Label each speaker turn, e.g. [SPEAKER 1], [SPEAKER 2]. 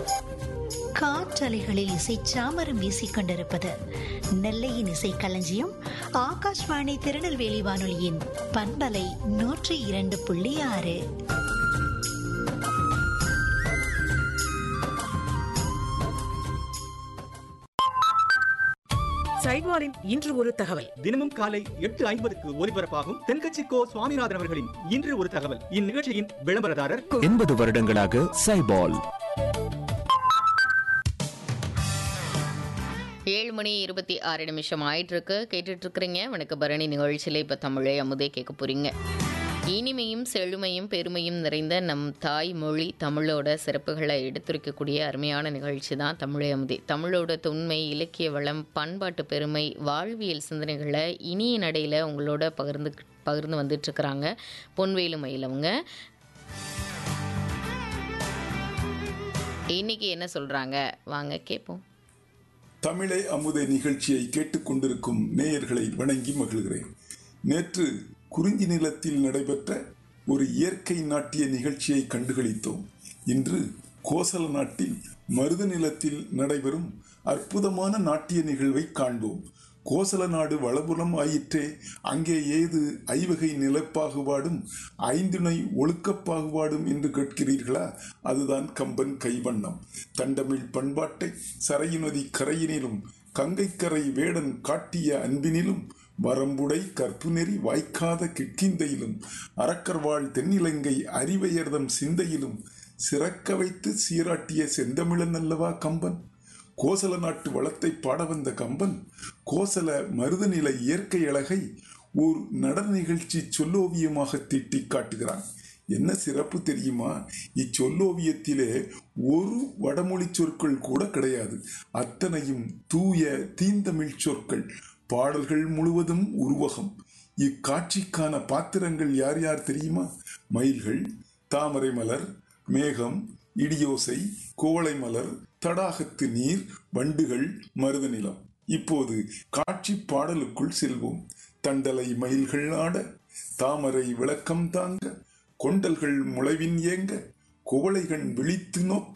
[SPEAKER 1] காற்றலைகளில் இசை சாமரம் வீசிக் கொண்டிருப்பது நெல்லையின் இசை களஞ்சியம் ஆகாஷ்வாணி திருநெல்வேலி வானொலியின் பண்பலை நூற்றி இரண்டு புள்ளி ஆறு
[SPEAKER 2] சைவாரின் இன்று ஒரு தகவல்
[SPEAKER 3] தினமும் காலை எட்டு ஐம்பதுக்கு ஒலிபரப்பாகும் தென்கட்சி கோ சுவாமிநாதன் அவர்களின் இன்று ஒரு தகவல் இந்நிகழ்ச்சியின் விளம்பரதாரர்
[SPEAKER 4] எண்பது வருடங்களாக சைபால்
[SPEAKER 5] ஏழு மணி இருபத்தி ஆறு நிமிஷம் ஆயிட்டு இருக்கு கேட்டுட்டு இருக்கிறீங்க வணக்க பரணி நிகழ்ச்சியில் இப்போ தமிழை அமுதே கேட்க போறீங்க இனிமையும் செழுமையும் பெருமையும் நிறைந்த நம் தாய் மொழி தமிழோட சிறப்புகளை எடுத்துரைக்கக்கூடிய அருமையான நிகழ்ச்சி தான் தமிழை அமுதே தமிழோட தொன்மை இலக்கிய வளம் பண்பாட்டு பெருமை வாழ்வியல் சிந்தனைகளை இனிய நடையில் உங்களோட பகிர்ந்து பகிர்ந்து வந்துட்டு இருக்கிறாங்க பொன்வேலு மயிலவங்க இன்னைக்கு என்ன சொல்றாங்க வாங்க கேட்போம்
[SPEAKER 6] தமிழை அமுதை நிகழ்ச்சியை கேட்டுக்கொண்டிருக்கும் நேயர்களை வணங்கி மகிழ்கிறேன் நேற்று குறிஞ்சி நிலத்தில் நடைபெற்ற ஒரு இயற்கை நாட்டிய நிகழ்ச்சியை கண்டுகளித்தோம் இன்று கோசல நாட்டில் மருத நிலத்தில் நடைபெறும் அற்புதமான நாட்டிய நிகழ்வை காண்போம் கோசல நாடு வளபுலம் ஆயிற்றே அங்கே ஏது ஐவகை நிலப்பாகுபாடும் ஐந்துணை ஒழுக்கப்பாகுபாடும் என்று கேட்கிறீர்களா அதுதான் கம்பன் கைவண்ணம் தண்டமிழ் பண்பாட்டை சரையுநதி கரையினிலும் கங்கைக்கரை வேடன் காட்டிய அன்பினிலும் வரம்புடை கற்புநெறி வாய்க்காத கிட்கிந்தையிலும் அரக்கர்வாழ் தென்னிலங்கை அறிவையர்தம் சிந்தையிலும் சிறக்க வைத்து சீராட்டிய செந்தமிழன் அல்லவா கம்பன் கோசல நாட்டு வளத்தை பாட வந்த கம்பன் கோசல மருதநில இயற்கை அழகை ஒரு நடன நிகழ்ச்சி சொல்லோவியமாக தீட்டி காட்டுகிறான் என்ன சிறப்பு தெரியுமா இச்சொல்லோவியத்திலே ஒரு வடமொழி சொற்கள் கூட கிடையாது அத்தனையும் தூய தீந்தமிழ் சொற்கள் பாடல்கள் முழுவதும் உருவகம் இக்காட்சிக்கான பாத்திரங்கள் யார் யார் தெரியுமா மயில்கள் தாமரை மலர் மேகம் இடியோசை கோவளை மலர் தடாகத்து நீர் வண்டுகள் மருத நிலம் இப்போது காட்சி பாடலுக்குள் செல்வோம் தண்டலை மயில்கள் ஆட தாமரை விளக்கம் தாங்க கொண்டல்கள் முளைவின் ஏங்க குவளைகள் விழித்து நோக்க